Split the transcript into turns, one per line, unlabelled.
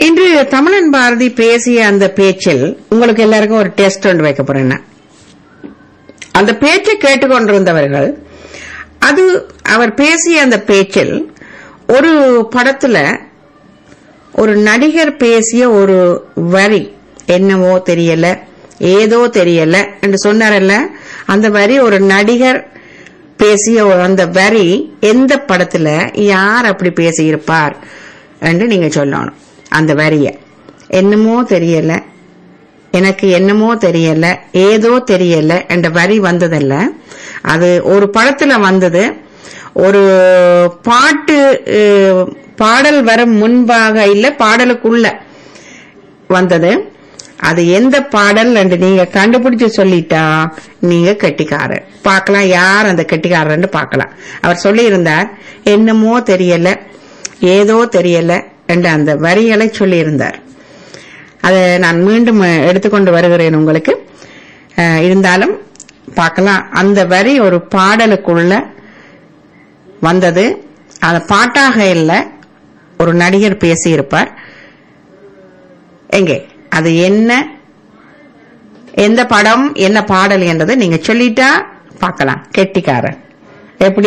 இன்று தமிழன் பாரதி பேசிய அந்த பேச்சில் உங்களுக்கு எல்லாருக்கும் ஒரு டெஸ்ட் ஒன்று வைக்க போறேன் நான். அந்த பேச்சை கேட்டுக்கொண்டிருந்தவர்கள் அது அவர் பேசிய அந்த பேச்சில் ஒரு படத்துல ஒரு நடிகர் பேசிய ஒரு வரி என்னவோ தெரியல ஏதோ தெரியல என்று சொன்னாரல்ல அந்த வரி ஒரு நடிகர் பேசிய ஒரு அந்த வரி எந்த படத்துல யார் அப்படி பேசியிருப்பார் என்று நீங்க சொல்லணும் அந்த வரிய என்னமோ தெரியல எனக்கு என்னமோ தெரியல ஏதோ தெரியல என்ற வரி வந்ததல்ல அது ஒரு படத்துல வந்தது ஒரு பாட்டு அஹ், பாடல் வர முன்பாக இல்ல பாடலுக்குள்ள வந்தது அது எந்த பாடல் என்று நீங்க கண்டுபிடிச்சு சொல்லிட்டா நீங்க கெட்டிக்காரர் பார்க்கலாம் யார் அந்த கெட்டிக்காரர்னு பார்க்கலாம் அவர் சொல்லி இருந்தார் என்னமோ தெரியல ஏதோ தெரியல என்று அந்த வரிகளை சொல்லியிருந்தார் அதை நான் மீண்டும் அஹ், எடுத்துக்கொண்டு வருகிறேன் உங்களுக்கு அஹ், இருந்தாலும் பார்க்கலாம் அந்த வரி ஒரு பாடலுக்குள்ள வந்தது அது பாட்டாக இல்லை ஒரு நடிகர் பேசியிருப்பார் எங்கே அது என்ன எந்த படம் என்ன பாடல் என்றதை நீங்க சொல்லிட்டா பார்க்கலாம் கெட்டிக்காரன் எப்படி